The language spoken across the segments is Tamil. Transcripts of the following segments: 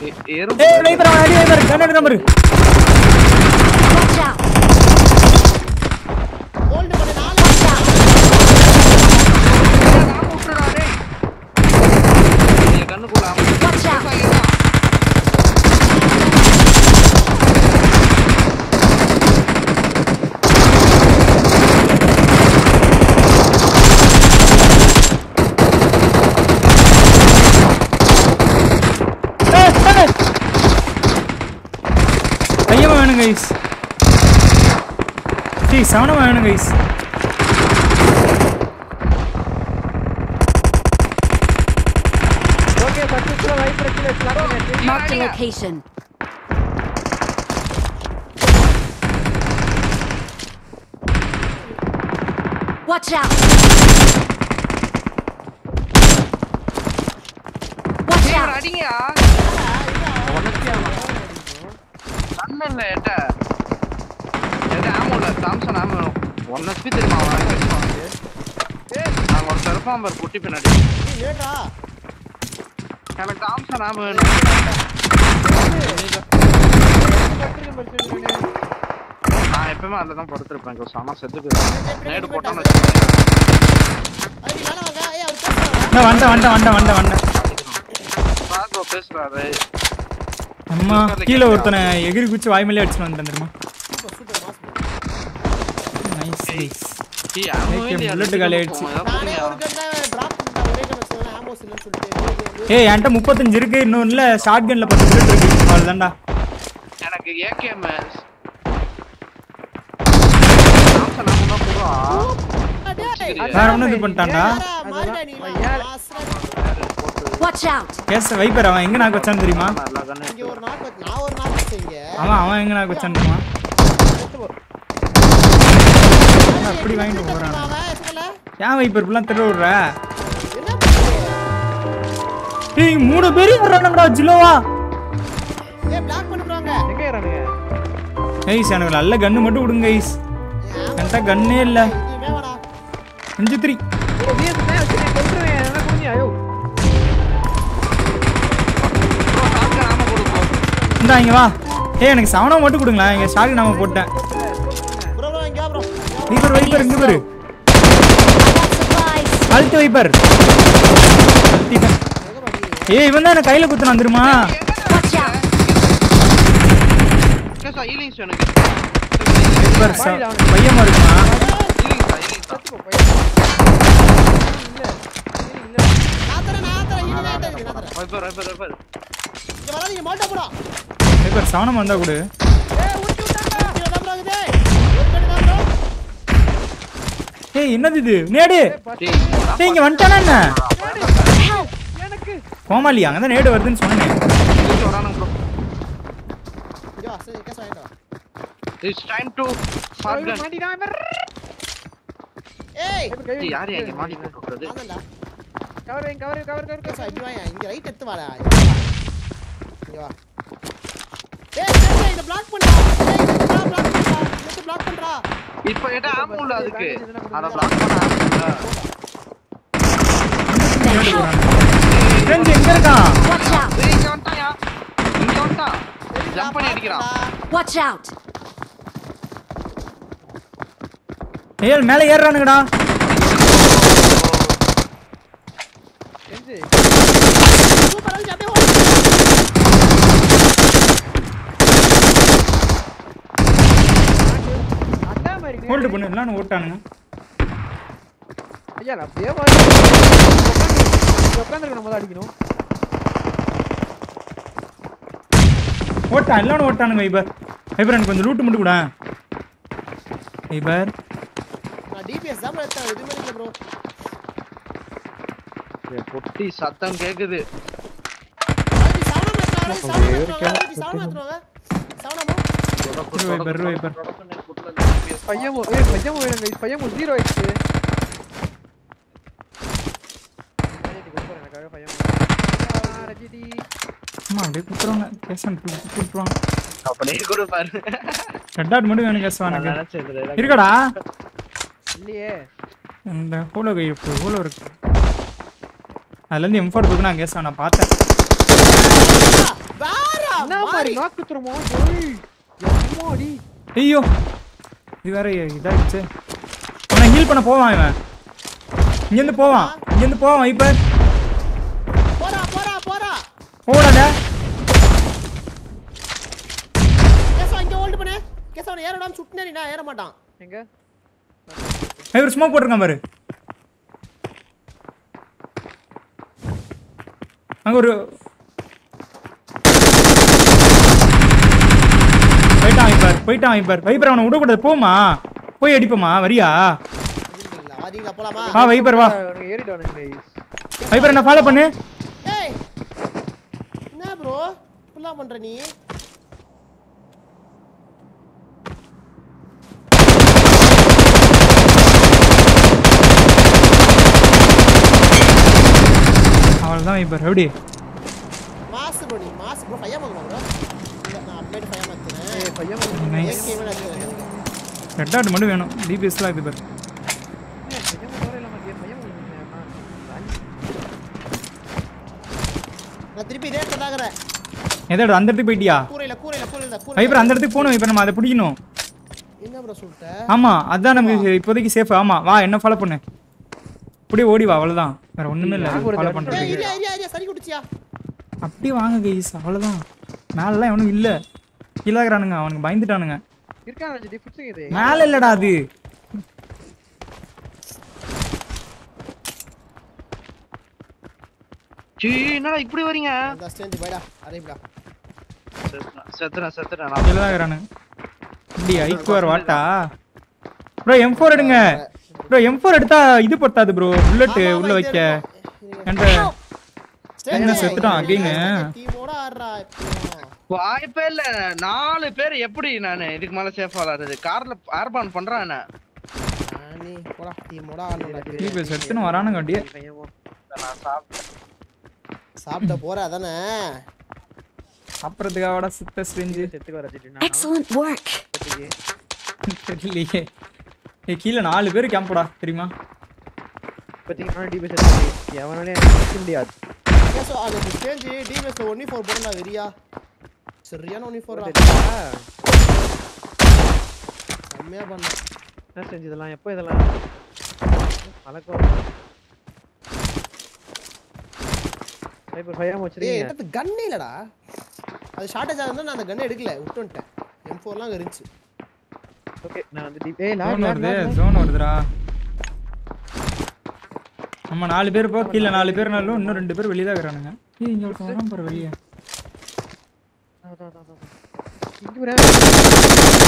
ஏ- ஏறும் ஏய் வைப்பர் அவன் அடி வைப்பர் கண்ணு எடுக்காம இரு Watch out! ஹோல்ட் பண்ணு நாலு Watch out! நாம விட்டுடா, டேய். நீ கண்ணுக்குள்ள ஆமா. Watch out! ஏய், ஏய். கையமா வேணும் கைஸ் சீ சவனமா வேணும் கைஸ் ஓகே சக்சஸ்ஃபுல்லா வைப்பர் கீழ slot Marked a location. Watch out! Watch ஏய், out! அடிங்கயா. கண்ணு இல்ல, எட்ட. எட்ட ammo இல்ல, Thompson ammo வேணும். one HP தெரியுமா அவன்? அங்க ஒருத்தன் இருப்பான் பாரு, குட்டி பின்னாடி. நீ லேட்டா எனக்கு Thompson ammo வேணும். நான் எப்பவுமே அதுல தான் படுத்திருப்பேன் கோஸ். ஆனா செத்து போயிடுவேன். நேடு போட்டோன்னு வச்சுக்கோங்க. ஐடி மேல வாங்க ஏய் அவர் பேசுறாரா நான் வந்தேன் வந்தேன் வந்தேன் வந்தேன் வந்தேன் பாரு bro, பேசுறாரு. அம்மா கீழே ஒருத்தனை எகிரி குச்சி வாய் மேலே அடிச்சுட்டு வந்துட்டேன் தெரியுமா super super mass nice guys ஏய், ammo Okay, இல்லையா? bullet காலி ஆயிடுச்சு. ஏதாவது நானே போடுங்கயா. ஒரு கன் டிராப் பண்ணிட்டேன் ஒரே கன் வச்சேன் ஆமோஸ் இல்லன்னு சொல்லிட்டு ஏய் என்கிட்ட முப்பத்தஞ்சு இருக்கு இன்னும் இல்ல ஷார்ட் கன்ல பத்து புல்லட் இருக்கு அவ்வளவுதான்டா எனக்கு AKMS. Thompson ammo தான் போடுறா. வேற ஒன்றும் இது பண்ணிட்டான்டா மாறிடா நீ Watch out! கேஸ் வைப்பர் அவன் எங்க நாக்கு வச்சான்னு தெரியுமா நல்லா தானே இங்க ஒரு நாக்கு வச்சு- நான் ஒரு நாக்கு வச்சேன் இங்க அவன் அவன் எங்க நாக்கு வச்சான்னு தெரியுமா அப்படி வாங்கிட்டு போறான் அவன் எதுக்குல? ஏன் வைப்பர் இப்படிலாம் திரு விடுற என்ன பண்றீங்க? ஏய் மூணு பேர் வர்றானுங்கடா ஜிலோவா ஏய் பிளாக் பண்ணுறாங்க எங்க ஏறானுங்க கைஸ் எனக்கு நல்ல கன்னு மட்டும் விடுங்க கைஸ் என்கிட்ட கன்னே இல்ல இங்கே வாடா அஞ்சு த்ரீ ஏய் வீஸ் நான் வச்சு நான் கொல்றேன் என்ன குனியா ஐயோ Thompson ammo கொடு bro. இந்தா இங்க வா ஏய் எனக்கு சவனம் மட்டும் கொடுங்களேன் இங்க ஷார்ட் நாம போட்டேன் ப்ரோ ப்ரோ இங்க வா ப்ரோ வைப்பர் வைப்பர் இங்க பாரு Supplies! அழுத்து வைப்பர் அழுத்திட்டேன் ஏய் இவன் தான் எனக்கு கையில குத்துனா வந்துருமா Watch out! கேசா, healings வேணும். வைப்பர் ச- பையமா இருக்குமா Healings ஆ, healings ஆ. நான் தரேன் நான் தரேன் இங்க நான் தரேன் நான் தரேன் Viper, Viper, Viper. இங்க வராதீங்க மால்டா போடா வைப்பர் சவனம் வந்தா கொடு ஏய் ஊட்டி விட்டாங்க இங்க தான் ப்ரோ இது ஒரு கட்டு தான் ப்ரோ ஏய் என்னது இது நேடு டேய், டேய் இங்க வந்துட்டானா என்ன Help! எனக்கு கோமாளி அங்கதான் நேடு வருதுன்னு சொன்னேன் healings வரானுங்க bro. இங்க வா சரி கேஸ் வாங்கிட்டு வா It's time to shotgun. மாட்டிடாம ஏய் டேய், யாரு இங்க மாட்டி போட்டு விட்டது? அதான்டா கவர் கவர் கவர் கவர் கேஸ் இப்படி வாங்க இங்க ரைட் எடுத்து வாடா இங்க வா ஏய் சரி இத பிளாக் பண்ணா ஏய் இத பிளாக் பண்றா இத பிளாக் பண்றா இப்ப என்கிட்ட ammo இல்ல அதுக்கு. அத block பண்ண ammo இல்ல. Help! ஃப்ரெண்ட்ஸ் எங்க இருக்கான் Watch out! டேய், இங்க வந்துட்டான்யா. இங்க வந்துட்டான். Jump பண்ணி அடிக்கிறான். Watch out! ஏய் மேல ஏறுறானுங்கடா செஞ்சு சூப்பர் அடிச்சு அப்படியே ஓடு அட்டா மாதிரி ஹோல்டு பண்ணு எல்லாம் ஓட்டானுங்க ஐயா நான் அப்படியே மாதிரி உட்காந்துருக்கணும் முதல்ல அடிக்கணும் ஓட்டான் எல்லாம் ஓட்டானுங்க வைபர் வைபர் எனக்கு கொஞ்சம் லூட்டு மட்டும் கூட வைபர் நான் டிபிஎஸ் தான் எடுத்தேன் எதுவுமே இல்லை ப்ரோ டேய், பொட்டி சத்தம் கேக்குது வைபர் வைபர் பையன் ஏய் பையன் வேணும் guys பையன் ஜீரோ ஆயிடுச்சு ரஜினி அம்மா அப்படியே குத்துறவங்க கேசன் குத்துருவாங்க அப்படியே கூட பாரு ரெட் டாட் மட்டும் வேணும் கேஸ் நான் எனக்கு நினைச்சேன் இதுல எனக்கு இருக்கடா இல்லையே இந்த ஹோலோ கை இருக்கு ஹோலோ இருக்கு அதுலேருந்து எம் ஃபோர் தூக்கு நான் கேஸ் நான் பார்த்தேன் வேற என்ன மாதிரி மாதிரி நாக்கு குத்துறமோ ஏய் எம்மாடி ஐயோ இது வேற இதாயிடுச்சு அவனை ஹீல் பண்ண போவான் இவன் இங்கேருந்து போவான் இங்கேருந்து போவான் இப்போ போடா போடா போடா போடாத கேசவா இங்க ஹோல்ட் பண்ணு கேசவா ஏற விடாம சுட்டுனே நான் ஏற மாட்டான் எங்க இவர் ஸ்மோக் போட்டிருக்கான் பாரு அங்க ஒரு போயிட்டான் வைப்பார் போயிட்டான் வைப்பார் வைப்பர் அவனை விடக்கூடாது போமா போய் அடிப்போமா வரியா வந்துட்டீங்களா வரீங்களா போலாமா வா வைப்பர் வா அவனுக்கு ஏறிடுவானுங்க guys. வைப்பர் என்ன ஃபாலோ பண்ணு ஏய் என்ன ப்ரோ இப்படிலாம் பண்ற நீ அவள் தான் வைப்பர் எப்படி மாஸ் ப்ரோ நீ மாஸ் ப்ரோ ஃபையா வாங்குமா ப்ரோ இல்ல நான் அப்டேட் ஃபையா மாத்துறேன் ஏய் பையன் வந்து நைஸ் ஏகே வேணா எடுத்துக்கிறேன் ரெட் டாட் மட்டும் வேணும் டிபிஎஸ்லாம் இது பாரு பையன் வந்து இல்லாம கேம் பையன் வந்து நான் திருப்பி இதே இடத்துல தாக்குறேன் எதோட அந்த இடத்துக்கு போயிட்டியா கூரையில கூரையில கூரையில கூரை வைப்பர் அந்த இடத்துக்கு போகணும் வைப்பர் நம்ம அதை பிடிக்கணும் என்ன ப்ரோ சொல்லிட்ட ஆமா அதான் நமக்கு இப்போதைக்கு சேஃப் ஆமா வா என்ன ஃபாலோ பண்ணு அப்படியே ஓடி வா அவ்வளவுதான் வேற ஒண்ணுமே இல்ல நாங்க ஒரு ஃபாலோ gun பண்றதுக்கு ஏய் ஏரியா ஏரியா ஏரியா சரி குடிச்சியா அப்படியே வாங்க கைஸ் அவ்வளவுதான் மேலலாம் எவனும் இல்ல கீழாகிறானுங்க அவனுக்கு பயந்துட்டானுங்க இருக்கான் ரஞ்சித் புடிச்சுங்க இது மேல இல்லடா அது சீ என்னடா இப்படி வரீங்க அந்த ஸ்டேஞ்ச் பைடா அரேபிடா செத்துறேன், செத்துறேன் செத்துறேன் நான் கீழாகிறானுங்க இப்படி ஐக்குவார் வாட்டா ப்ரோ எம் ஃபோர் எடுங்க ப்ரோ எம் ஃபோர் எடுத்தா இது பத்தாது ப்ரோ புல்லட் உள்ள வைக்க என்ற என்ன செத்துட்டான் again? டீமோட ஆடுறா இப்போ வாய்ப்பே இல்ல நாலு பேர் எப்படி நானு இதுக்கு மேல சேஃபா விளாடுறது கார்ல ஏர்பான் பண்றான் என்ன நீ போடா டீமோட ஆடுறா டிபிஎஸ் எடுத்துன்னு வரானுங்க அப்படியே பையன் போ. நான் சாப்பிட்டேன் சாப்பிட்ட போற அதானே சாப்பிட்றதுக்காக சுத்த ஸ்ட்ரெஞ்சு செத்துக்கு வர ரஞ்சித் நான் Excellent work. தெரியலையே ஏய் கீழே நாலு பேர் கேம்படா தெரியுமா பாத்தீங்கன்னா டிபி செத்து எவனாலே எனக்கு நிக்க முடியாது கேசோ அது ஸ்டேஞ்ச் டிவிஎஸ்ல ஒன்னி ஃபோர் போடா வெரியா சரியான ஒன்னி ஃபோர் தெரியுமா? செம்மையா பண்ண என்ன செஞ்சு இதெல்லாம் எப்போ இதெல்லாம் பழக்கம் சைபர் ஃபைவ் ஏய் வச்சிருக்கீங்க என்னது கன்னே இல்லடா அது ஷார்ட்டேஜ் ஆகுதுன்னா நான் அந்த கன்னை எடுக்கல விட்டு வந்துட்டேன் எம் ஃபோர்லாம் அங்கே இருந்துச்சு ஓகே நான் வந்து டி- ஏய் லாக் ஜோன் லாக் வருது ஜோன் வருதுடா நம்ம நாலு பேர் போ கீழே நாலு பேர்னாலும் இன்னும் ரெண்டு பேர் வெளியே தான் இருக்கிறானுங்க ஏய் இங்க ஒருத்தன் வரான் பாரு வெளியே இங்க ஒரு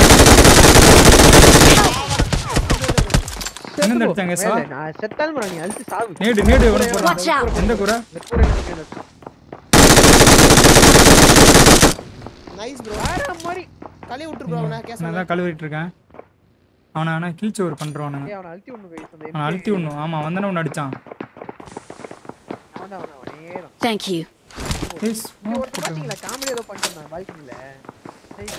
எங்க அடிச்சாங்க சா மேல, நான் செத்தாலும் பரவாயில்ல, நீ அழுத்தி சாவு நேடு நேடு எவனை போடுறான் Watch out. எந்த குறை இந்த கூரையில நிக்க எனக்கு. நைஸ் ப்ரோ வேற மாதிரி களி விட்டுரு ப்ரோ அவனை கேஸ் நான் தான் கழுவிட்டு இருக்கேன் அவனை ஆனா கிழிச்சு ஒரு பண்றவனுங்க ஏய், அவனை அழுத்தி விடணும் guys, அந்த அவனை அழுத்தி விடணும் ஆமா வந்தானே ஒன்று அடிச்சான் அவன் தான், அவன் தான், அவனே தான். Thank you. ஏய், இங்க smoke ஒருத்தன் போட்டு- பாத்தீங்களா, comedy ஏதோ பண்ணிட்டு இருந்தான் balcony-ல. ஏய்,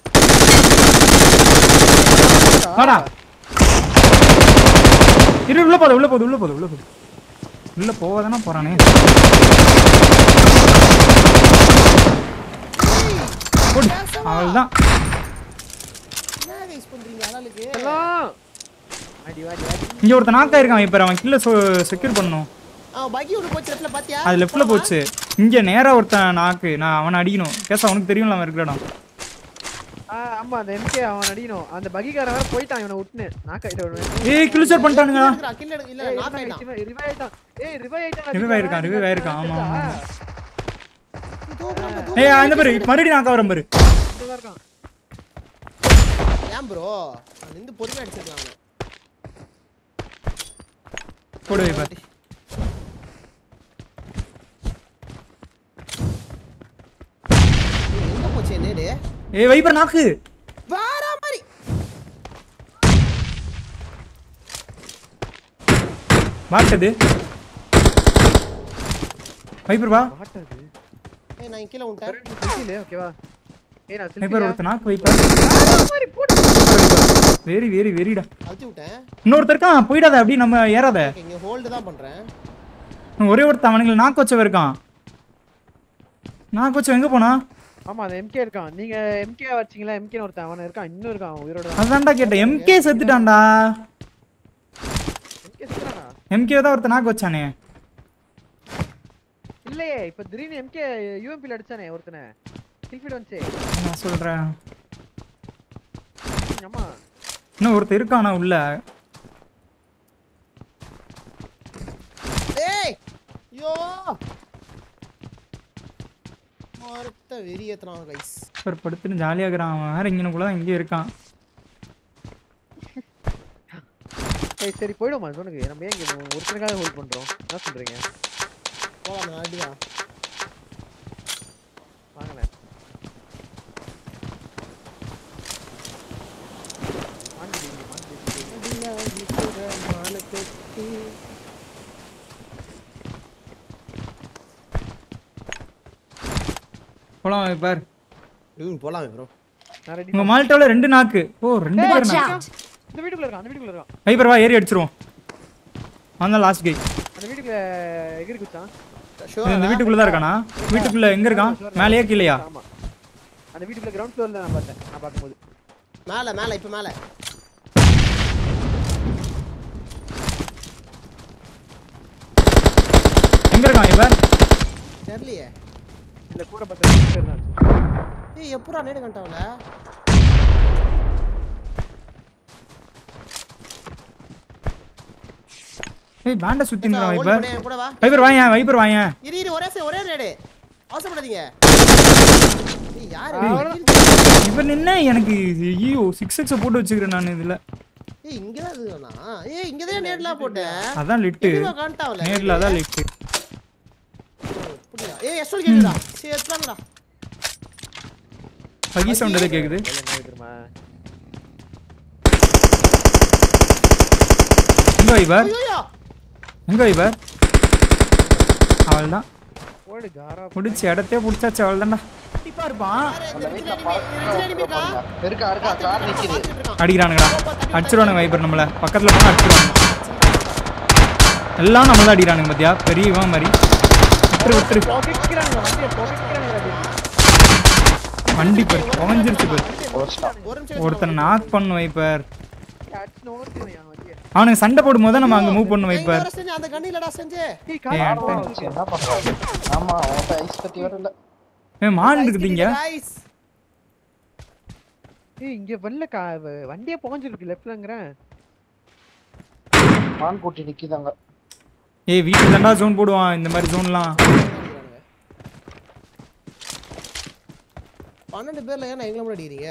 வாடா இரு உள்ள போது உள்ள போது உள்ள போது உள்ள போது உள்ள போவாதானே போறானே போடு அவள்தான் என்ன கைஸ் பண்றீங்க ஆளாளுக்கு செல்லம். அடி, வாடி, வாடி. இங்க ஒருத்தன் நாக்கா இருக்கான் இப்ப அவன் கில்ல செக்யூர் பண்ணணும் அவன் பகி விட்டு போச்சு லெஃப்ட்ல பாத்தியா அது லெஃப்ட்ல போச்சு இங்க நேரா ஒருத்தன் நாக்கு நான் அவனை அடிக்கணும் கேச அவனுக்கு தெரியும்ல அவன் இருக்கிற இடம் ஆ, ஆமா அந்த MK அவன் அடிக்கணும் அந்த பகிக்காரன் வேற போயிட்டான் இவனை விட்டுன்னு நாக்க இதை விடு. ஏய் கிளிச்சர் பண்ணிட்டானுங்க கில் எடுக்க இல்ல ஏய், நாக் இவன் ஆயிட்டான் இவன் revive ஆயிட்டான். ஏய், revive ஆயிட்டான், Revive ஆயிருக்கான், revive ஆயிருக்கான், ஆமா, ஆமா. தூக்குறான் bro, ஏய் தூக்குறான். அந்த பாரு மறுபடியும் நாக்கா வரேன் பாரு இங்கதான் இருக்கான். ஏன் ப்ரோ நின்று பொறுமையா அடிச்சிருக்கான் அவனை போடு இப்ப ஏய், எங்க போச்சு நேடு ஏய் வைப்பர் நாக்கு வேற மாதிரி வாட்டது வைப்பர் வா What அது? ஏய் நான் கீழ விட்டேன் கரண்ட் selfie-ல, okay-வா? ஏய், நான் வைப்பர் selfie-யா? ஒருத்தன் நாக்கு வைப்பர் வேற மாதிரி போட்டு. வெரி வெரி வெரிடா அழுத்தி விட்டேன் இன்னொருத்தர் இருக்கான் போயிடாத அப்படி நம்ம ஏறாத ஓகே இங்க ஹோல்டு தான் பண்றேன் ஒரே ஒருத்தன் அவனுங்களை நாக்கு வச்சவன் இருக்கான் நான் கோச்சு எங்க போனா ஆமா அந்த எம்கே இருக்கான் நீங்க எம்கே வச்சீங்களா எம்கே ஒருத்தன் அவன் இருக்கான் இன்னும் இருக்கான் அவன் உயிரோட தான் அதான்டா கேட்டேன் எம்கே செத்துட்டான்டா எம்கே சுத்துறானா எம்கே தான் ஒருத்தன் நாக்கு வச்சானே இல்லையே இப்ப திடீர்னு எம்கே யூஎம்பில அடிச்சானே ஒருத்தனை கில்ஃபீட் வந்துச்சு நான் சொல்றேன் ஆமா இன்னும் ஒருத்தன் இருக்கானா உள்ள ஏய் ஐயோ மொத்த வெறி ஏத்துறான் கைஸ் ஒரு படுத்துட்டு ஜாலியா இருக்கிறான் அவன் வேற இங்கனுக்குள்ள தான் இங்கே இருக்கான் சரி சரி போயிடுமா சொன்னுக்கு நம்ம ஏன் இங்க ஒருத்தனுக்காக ஹோல்ட் பண்றோம் என்ன சொல்றீங்க போலாம் நாடியா வாங்களேன் மாண்டி மாண்டி போலாம் பார் ம் போலாம் ப்ரோ நான் ரெடி உங்க மால்ட்டாவில் ரெண்டு நாக்கு ஓ ரெண்டு பேர் Watch நாக்கு out! இந்த வீட்டுக்குள்ள இருக்கான் அந்த வீட்டுக்குள்ள இருக்கான் வைப்பர் வா ஏறி அடிச்சிருவோம் அவன் லாஸ்ட் கை அந்த வீட்டுக்குள்ள எகிரி குச்சான் இந்த வீட்டுக்குள்ள தான் இருக்கானா வீட்டுக்குள்ள எங்க இருக்கான் மேலேயே கீழேயா ஆமா அந்த வீட்டுக்குள்ள கிரவுண்ட் ஃப்ளோர்ல நான் பார்த்தேன் நான் பார்க்கும்போது மேல மேல இப்ப மேல எங்க இருக்கான் இவர் தெரியலையே இல்ல கூட பார்த்த ரெண்டு பேர் தான் ஏய் எப்படா நேடு கண்டாவல ஏய் பேண்ட சுத்தின்றான் ஓடி வைப்பர் போனே என் கூட வா வைப்பர் வாயேன் வைப்பர் வாயேன் இரு இரு ஒரே சே- ஒரே நேடு அவசரப்படாதீங்க ஏய் யாரு இவர் நின்ன எனக்கு ஐயோ சிக்ஸ் எக்ஸ் போட்டு வச்சுக்கிறேன் நான் இதுல ஏய் இங்க தான் இதுனா ஏய் இங்க தான் நேட்லாம் போட்டேன் அதான் லிட்டு இதுவா காண்டாவல நேர்ல அதான் லிட்டு அப்படியா ஏய் எஸ்எல் கேக்குடா சரி எத்தலாம்டா பகி சவுண்ட் எதை கேக்குது என்ன தெரியுமா எங்க வைப்பர் ஐயோ எங்க வைப்பர் அவள் தான் ஓடு காரா முடிச்சு இடத்தையே பிடிச்சாச்சு அவள் தான்டா கண்டிப்பா இருப்பான் இருக்கா இருக்கா கார் நிக்குது அடிக்கிறானுங்கடா அடிச்சிருவானுங்க வைப்பர் நம்மள பக்கத்துல போனா அடிச்சிருவானுங்க எல்லாம் நம்மள அடிக்கிறானுங்க பாத்தியா பெரிய இவன் மாதிரி விட்டுரு விட்டுரு போகிக்கிறாங்க வண்டியை போகிக்கிறாங்க வண்டி பேர் குறைஞ்சிருச்சு பேர் ஒரு நிமிஷம் ஒருத்தனை நாக் பண்ணு வைப்பர் அடிச்சு நோக்கிடுவேன் என் வண்டியை அவனுக்கு சண்டை போடும் போது நம்ம அங்க மூவ் பண்ணு இங்க வைப்பர் வர செஞ்சு அந்த கண்ணு இல்லடா செஞ்சு ஏய் ஏய், கார் என்கிட்ட- என்ன பண்றாங்க ஆமா அவன் ஐஸ் கட்டி வரல ஏய் மான் இருக்குதுங்க Guys, ஏய் இங்க வரல கா வ- வண்டியே புகஞ்சிருக்கு லெஃப்ட்லங்கறேன் மான் கூட்டி நிக்குதாங்க ஏய் வீட்டுக்கு தாண்டா ஜோன் போடுவான் இந்த மாதிரி ஜோன்லாம் பன்னெண்டு பேர்ல ஏன் எங்களை முன்னாடி அடிக்கிறீங்க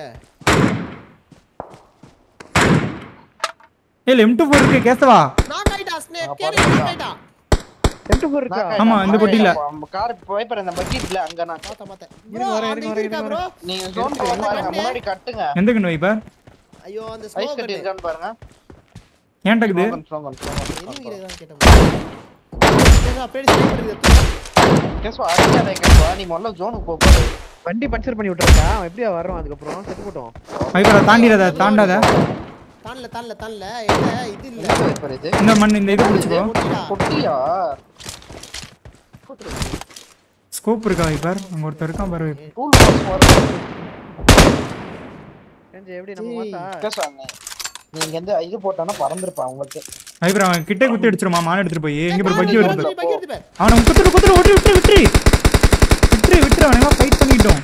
ஏய் எம் டூ ஃபோர் இருக்கு கேசவா நாக் ஆயிட்டா ஸ்னேக் கேரி நாக் ஆயிட்டா எட்டு பேர் இருக்கா ஆமா, இந்த பொட்டியில. கார் வைப்பர் இந்த பக்கெட்ல அங்க நான் பாத்த பாத்தேன் இருங்க, ப்ரோ வரேன், அந்த இருங்க, இது இருக்கா வரேன், ப்ரோ நீங்க ஜோன் பாருங்க முன்னாடி கட்டுங்க எந்த கண்ணு வைப்பர் ஐயோ அந்த ஐஸ் ஸ்மோக் கட்டி இருக்கான்னு பாருங்க ஏன்டா இது ஸ்லோகன் ஸ்லோகன் எனிமிகளை தான் கேட்டேன் அப்படியே ஸ்னேக் பண்ணுது கேஸ்வா அடிக்காத கேஸ்வா நீ முதல்ல ஜோனுக்கு போ பாரு வண்டி பஞ்சர் பண்ணி விட்டுருக்கா அவன் எப்படியா வர்றான் அதுக்கப்புறம் செத்து போட்டோம் வைப்பரை தாண்டிடாத தாண்டாத தான்ல தான்ல தான்ல என்ன இது இல்ல என்ன வைப்பர் இது இந்த மண் இந்த இது பிடிச்சிக்கோ பொட்டிடா. பொட்டியா ஸ்கோப் இருக்கா வைப்பர் அங்க ஒருத்தர் இருக்கான் பாரு வைப்பர். டூல் பாக்ஸ் வரும் செஞ்சு எப்படி நம்ம மாத்தா கேஸ்வா நீ நீங்க எந்த இது போட்டானா பறந்துருப்பான் உங்களுக்கு வைப்பர் அவன் கிட்டே குத்தி அடிச்சிருமா மான் எடுத்துட்டு போய் எங்க போய் பக்கி வருது பாரு. பக்கி எடுத்து பாரு. அவனை குத்துட்டு குத்துட்டு விட்டு விட்டு விட்டுரு விட்டுரு விட்டுரு அவனை ஃபைட் பண்ணிட்டோம்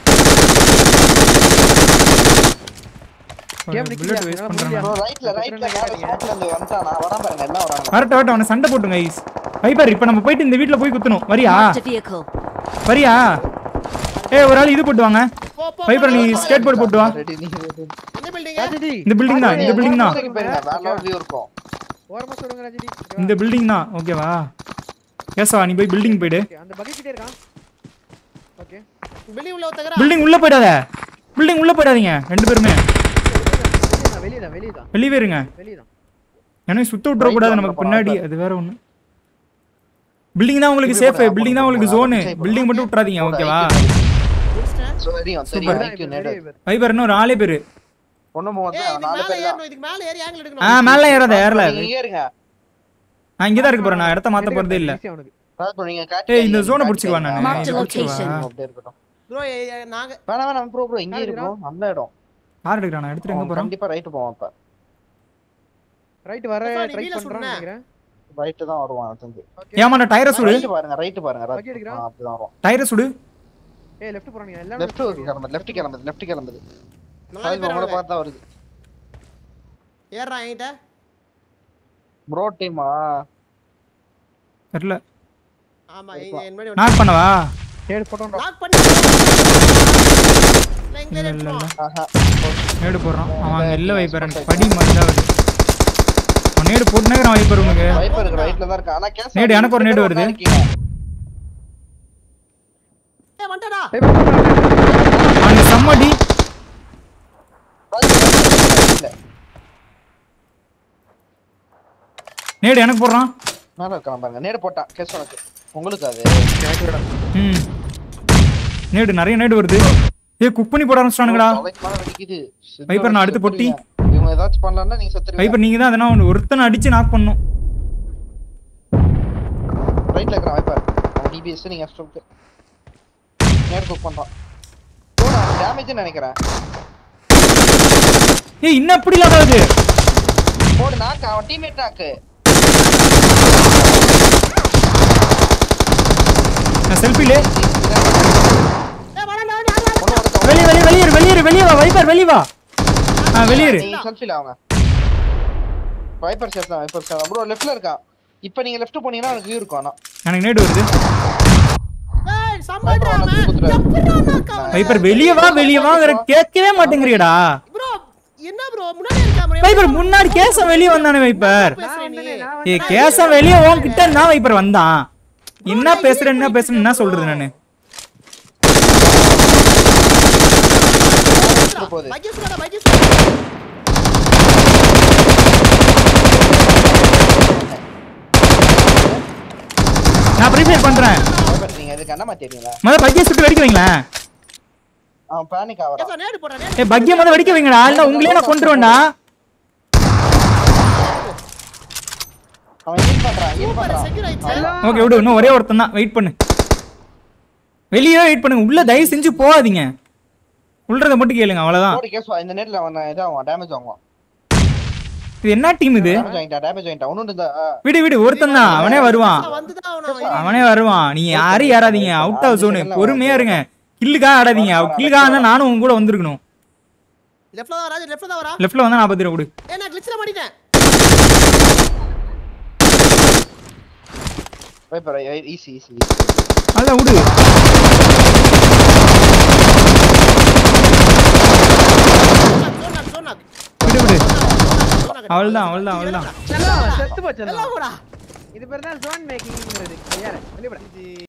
Game நிக்குது, புல்லட் வேஸ்ட் அதனால பண்றான் ப்ரோ ரைட்ல ரைட்ல வேற ஸ்பாட்ல இருந்து வந்துட்டானா வரான் பாருங்க எல்லாம் வராங்க வரட்டும் வரட்டும் அவனை சண்டை போட்டுங்க ஐஸ் வைப்பர் இப்போ நம்ம போயிட்டு இந்த வீட்ல போய் குத்தணும் வரியா Marked a vehicle. வரியா ஏய் ஒரு ஆள் இது போட்டு வாங்க போ போ வைப்பர் நீ ஸ்கேட் போர்டு போட்டு வா ரெடி நீ ready. என்ன பில்டிங் ராஜடி இந்த பில்டிங் தான் இந்த பில்டிங் தான் மூலைக்கு போயிருங்க வேற வியூ இருக்கும் ஓரமா சொல்லுங்க ராஜடி இந்த பில்டிங் தான் ஓகேவா கேசவா நீ போய் பில்டிங் போயிடு Okay, அந்த பக்கெட் கிட்டே இருக்கான் ஓகே பில்டிங் உள்ள ஒருத்தங்கறா பில்டிங் உள்ள போயிடாத பில்டிங் உள்ள போயிடாதீங்க ரெண்டு பேருமே வெளியே தான் வெளியே தான் வெளியே இருங்க வெளியே தான் எனக்கு சுத்த விட்டுற கூடாது நமக்கு பின்னாடி அது வேற ஒண்ணு பில்டிங் தான் உங்களுக்கு சேஃப் பில்டிங் தான் உங்களுக்கு ஜோனு பில்டிங் மட்டும் விட்டுறாதீங்க ஓகேவா சோ தெரியும் தெரியும் ஐக்யூ நேடு வைபர் இன்னும் ஒரு ஆளே பேரு ஒண்ணு மூணு ஏய் இதுக்கு நாலு மேல பேர் தான் ஏறணும் இதுக்கு மேல ஏறி ஆங்கிள் ஆ எடுக்கணும் மேல ஏறாத ஏறல நீங்க ஏறுங்க நான் இங்க தான் இருக்க போறேன் நான் இடத்த மாத்த போறதே இல்ல ஈஸியா அவனுக்கு அதாவது நீங்க காட்டி ஏய் இந்த ஜோனை புடிச்சுக்குவா நானு Marked இதை location. புடிச்சுக்குவா அப்படியே இருக்கட்டும் ப்ரோ நாங்க வேணாம் வேணாம் ப்ரோ ப்ரோ இங்கே இருக்கும் நல்ல இடம் யார் எடுக்கிறான் எடுத்துட்டு எங்க அவன் போறான் கண்டிப்பா ரைட்டு போவான் இப்ப ரைட் வர அப்பா, நீ ட்ரை வீல பண்றான்னு சுடுன. நினைக்கிறேன் ரைட்டு தான் வருவான் அது ஏமாண்ட டயரை சுடு ரைட்டு பாருங்க ரைட்டு பாருங்க பக்கி right. எடுக்கிறான். ஆ, அப்படிதான் வரும் டயரை சுடு ஏய் லெஃப்ட் போறானுங்க எல்லாம் லெஃப்ட் கிளம்புது லெஃப்ட் கிளம்புது லெஃப்ட் கிளம்புது நாலு அது பேர் உங்கள அவனுங்க. பார்த்தா வருது ஏறுறான் என்கிட்ட ப்ரோ டீமா தெரியல ஆமா என் என் முன்னாடி நாக் பண்ணவா ஏழு போட்டோம் லாக் பண்ணி நான் இங்கே இல்ல, இல்ல, எடுத்துருவோம் ஆஹா நேடு போடுறான் அவன் அங்க இல்ல வைப்பர் எனக்கு படி மாதிரி தான் வருது அவன் நேடு போட்டுனே நான் வைப்பர் உனக்கு வைப்பர் இருக்கு ரைட்ல தான் இருக்கு ஆனா கேஸ் நேடு, எனக்கு ஒரு நேடு வருது. ஏய் வந்துடா அவனுக்கு செம்மடி நேடு எனக்கு போடுறான் மேல இருக்கான் பாருங்க நேடு போட்டான் கேஸ் உனக்கு உங்களுக்கு அது ம் நேடு நிறைய நேடு வருது ஏ குக் பண்ணி போட ஆரம்பிச்சிட்டானுங்கடா தலைக்கு மேல வெடிக்குது சித்த வைப்பர், நான் அடுத்து வச்சு பொட்டி. செத்துருவீங்க. இவங்க ஏதாச்சும் பண்ணலாம்னா நீங்க செத்துருவீங்க வைப்பர் நீங்க தான் அதனா ஒன்று ஒருத்தனை அடிச்சு நாக் பண்ணும் ரைட்ல இருக்கிறான் வைப்பர் அவன் டிபிஎஸ் நீங்க ஸ்டோக் நேடு குக் பண்றான் டேமேஜ் நினைக்கிறேன் ஏய் இன்னும் எப்படி இல்லாத போடு நாக்கு அவன் டீம்மேட் நாக்கு நான் செல்ஃபிலே ஏய் வாடா வாடா வாடா ஒண்ணு ஒருத்தன் வெளியே வெளியே வெளியே வெளியே வெளியே வா வைப்பர் வெளியே வா ஆ வெளியே இரு. நீ செல்ஃபில அவங்க வைப்பர் சேஃப் தான் வைப்பர் சேஃப் ப்ரோ லெஃப்ட்ல இருக்கான் இப்போ நீங்க லெஃப்ட் போனீங்கன்னா எனக்கு வியூ இருக்கும் ஆனா எனக்கு நேடு வருது ஏய் சம்பளடா வைப்பர் அவன் உனக்கு குத்துறாரு. எப்படிடா நாக்கா அவன்? வைப்பர் வெளியே வா வெளியே வாங்கிற கேட்கவே மாட்டேங்கிறியடா ப்ரோ என்ன ப்ரோ முன்னாடி இருக்கா ப்ரோ வைப்பர் முன்னாடி கேசம் வெளியே வந்தானே வைப்பர் பேசுற நீ ஏ கேசம் வெளியே உன்கிட்ட நான் வைப்பர் வந்தான் என்ன பேசுறேன் என்ன பேசுறேன் என்ன சொல்றது நானு போகுது பைக்கஸ் வாடா பைக்கஸ் வாடா நான் ப்ரிப்பேர் பண்றேன் வைப்பர் நீங்க இதுக்கு என்ன மாட்டீங்களா முத பக்கிய சுட்டு வெடிக்க வைங்களேன் அவன் பேனிக் ஆவறான் கேசா நேடு போடா நேடு ஏ பக்கிய முத வெடிக்க வைங்கடா இல்ல உங்களே நான் கொண்டுருவேன்டா அவன் ஹீல் பண்றான் ஹீல் பண்றான் செக்யூர் ஆயிடுச்சு ஓகே விடு இன்னும் ஒரே ஒருத்தன் தான் வெயிட் பண்ணு வெளியே வெயிட் பண்ணுங்க உள்ள தயவு செஞ்சு போகாதீங்க உள்ளறத மட்டும் கேளுங்க அவ்வளவுதான் போடு கேஸ் இந்த நேட்ல அவன் இது ஆவான் டேமேஜ் ஆவான் இது என்ன டீம் இது டேமேஜ் வாங்கிட்டான் டேமேஜ் வாங்கிட்டான் ஒன்னு இந்த விடு விடு ஒருத்தன் தான் அவனே வருவான் வந்துதான் அவன அவனே வருவான் நீங்க யாரும் ஏறாதீங்க அவுட் ஆஃப் ஜோனு பொறுமையா இருங்க கில்லுக்காக ஆடாதீங்க கில்லுக்காக இருந்தா நானும் உங்க கூட வந்திருக்கணும் லெஃப்ட்ல தான் ராஜ் லெஃப்ட்ல தான் வரா லெஃப்ட்ல வந்தா நான் பத்திரம் விடு ஏய் நான் கிளிச்ல மாட்டிட்டேன் வைப்பர் ஈஸி ஈஸி அதான் விடு சோனாக் சோனாக் விடு விடு சோனாக் அவள்தான் அவள்தான் அவள்தான் செல்லம் செத்து போச்சு எல்லாம் போடா இது பேர் தான் ஜோன் மேக்கிங்ங்கிறது யாரு வெளிய போடா